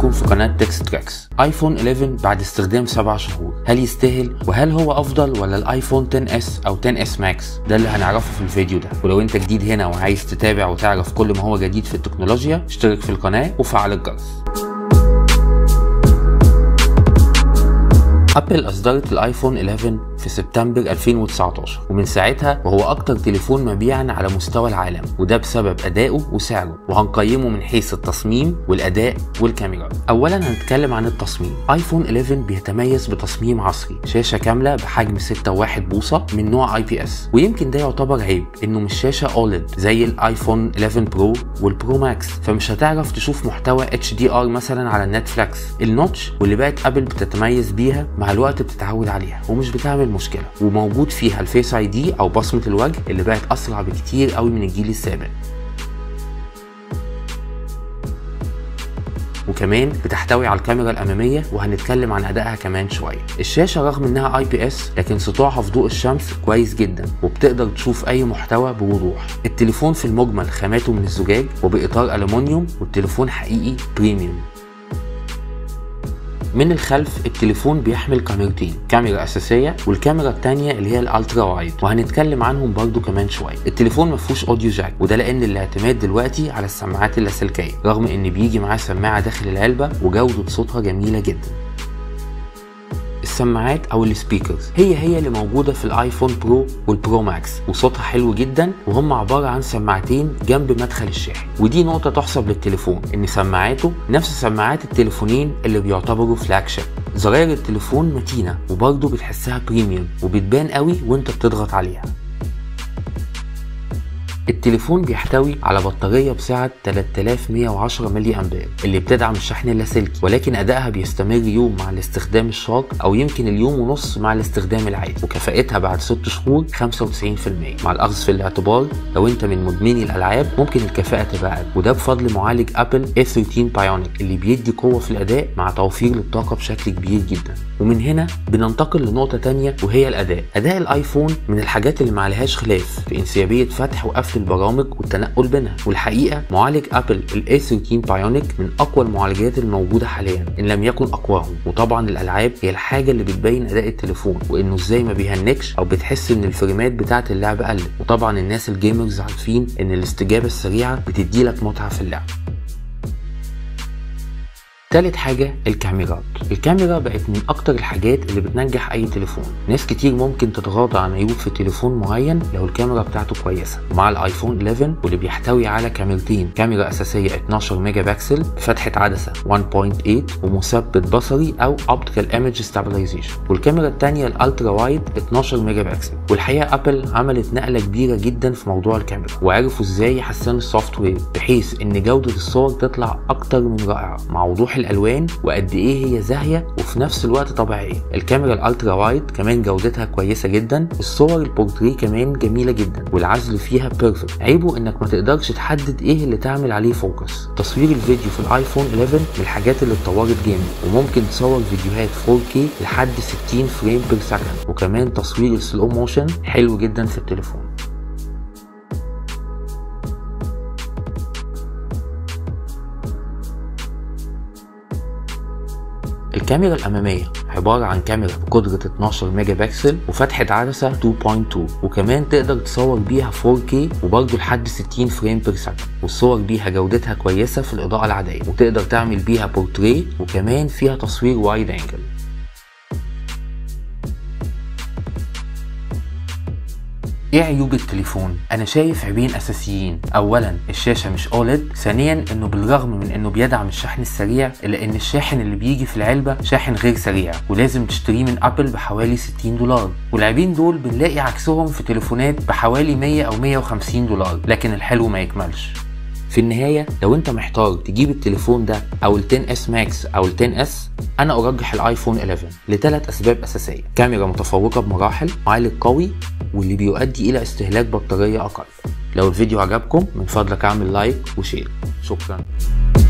بيكم في قناة تكس تراكس ايفون 11 بعد استخدام 7 شهور هل يستاهل وهل هو افضل ولا الايفون 10 اس او 10 اس ماكس ده اللي هنعرفه في الفيديو ده ولو انت جديد هنا وعايز تتابع وتعرف كل ما هو جديد في التكنولوجيا اشترك في القناة وفعل الجرس ابل اصدرت الايفون 11 في سبتمبر 2019 ومن ساعتها وهو اكتر تليفون مبيعا على مستوى العالم وده بسبب ادائه وسعره وهنقيمه من حيث التصميم والاداء والكاميرا اولا هنتكلم عن التصميم ايفون 11 بيتميز بتصميم عصري شاشه كامله بحجم 6.1 بوصه من نوع اي بي اس ويمكن ده يعتبر عيب انه مش شاشه اولد زي الايفون 11 برو والبرو ماكس فمش هتعرف تشوف محتوى اتش دي ار مثلا على نتفليكس النوتش واللي بقت ابل بتتميز بيها مع الوقت بتتعود عليها ومش بتعمل مشكله وموجود فيها الفيس اي دي او بصمه الوجه اللي بقت اسرع بكتير قوي من الجيل السابق وكمان بتحتوي على الكاميرا الاماميه وهنتكلم عن ادائها كمان شويه الشاشه رغم انها اي بي اس لكن سطوعها في ضوء الشمس كويس جدا وبتقدر تشوف اي محتوى بوضوح التليفون في المجمل خاماته من الزجاج وباطار الومنيوم والتليفون حقيقي بريميوم من الخلف التليفون بيحمل كاميرتين كاميرا اساسيه والكاميرا الثانيه اللي هي الالترا وايد وهنتكلم عنهم برضو كمان شويه التليفون ما فيهوش اوديو جاك وده لان الاعتماد دلوقتي على السماعات اللاسلكيه رغم ان بيجي معاه سماعه داخل العلبه وجوده صوتها جميله جدا السماعات او السبيكرز هي هي اللي موجوده في الايفون برو والبرو ماكس وصوتها حلو جدا وهم عباره عن سماعتين جنب مدخل الشاحن ودي نقطه تحسب للتليفون ان سماعاته نفس سماعات التليفونين اللي بيعتبروا فلاج شيب زراير التليفون متينه وبرضه بتحسها بريميوم وبتبان قوي وانت بتضغط عليها التليفون بيحتوي على بطارية بسعة 3110 ملي أمبير اللي بتدعم الشحن اللاسلكي ولكن أدائها بيستمر يوم مع الاستخدام الشاق أو يمكن اليوم ونص مع الاستخدام العادي وكفاءتها بعد 6 شهور 95% مع الأخذ في الاعتبار لو أنت من مدمني الألعاب ممكن الكفاءة تبقى أقل وده بفضل معالج أبل A13 بايونيك اللي بيدي قوة في الأداء مع توفير للطاقة بشكل كبير جدا ومن هنا بننتقل لنقطة تانية وهي الأداء أداء الآيفون من الحاجات اللي معلهاش خلاف في انسيابية فتح وقفل البرامج والتنقل بينها والحقيقة معالج أبل ال A13 بايونيك من أقوى المعالجات الموجودة حاليا إن لم يكن أقواهم وطبعا الألعاب هي الحاجة اللي بتبين أداء التليفون وإنه إزاي ما بيهنكش أو بتحس إن الفريمات بتاعة اللعب قلت وطبعا الناس الجيمرز عارفين إن الاستجابة السريعة بتديلك متعة في اللعب تالت حاجة الكاميرات الكاميرا بقت من أكتر الحاجات اللي بتنجح أي تليفون ناس كتير ممكن تتغاضى عن عيوب في تليفون معين لو الكاميرا بتاعته كويسة ومع الآيفون 11 واللي بيحتوي على كاميرتين كاميرا أساسية 12 ميجا بكسل بفتحة عدسة 1.8 ومثبت بصري أو Optical Image Stabilization والكاميرا التانية الألترا وايد 12 ميجا بكسل والحقيقة أبل عملت نقلة كبيرة جدا في موضوع الكاميرا وعرفوا إزاي يحسنوا السوفت وير بحيث إن جودة الصور تطلع أكتر من رائعة مع وضوح الالوان وقد ايه هي زاهيه وفي نفس الوقت طبيعيه الكاميرا الالترا وايد كمان جودتها كويسه جدا الصور البورتريه كمان جميله جدا والعزل فيها بيرفكت عيبه انك ما تقدرش تحدد ايه اللي تعمل عليه فوكس تصوير الفيديو في الايفون 11 من الحاجات اللي اتطورت جامد وممكن تصور فيديوهات 4K لحد 60 فريم بير سكند وكمان تصوير السلو موشن حلو جدا في التليفون الكاميرا الأمامية عبارة عن كاميرا بقدرة 12 ميجا بكسل وفتحة عدسة 2.2 وكمان تقدر تصور بيها 4K وبرضه لحد 60 فريم بير سكند والصور بيها جودتها كويسة في الإضاءة العادية وتقدر تعمل بيها بورتريه وكمان فيها تصوير وايد انجل ايه عيوب التليفون؟ انا شايف عيبين اساسيين، اولا الشاشة مش اولد، ثانيا انه بالرغم من انه بيدعم الشحن السريع الا ان الشاحن اللي بيجي في العلبة شاحن غير سريع ولازم تشتريه من ابل بحوالي 60 دولار، والعيبين دول بنلاقي عكسهم في تليفونات بحوالي 100 او 150 دولار، لكن الحلو ما يكملش. في النهاية لو انت محتار تجيب التليفون ده او ال 10 اس ماكس او ال 10 اس انا ارجح الايفون 11 لثلاث اسباب اساسية كاميرا متفوقة بمراحل معالج قوي واللي بيؤدي الى استهلاك بطارية اقل لو الفيديو عجبكم من فضلك اعمل لايك وشير شكرا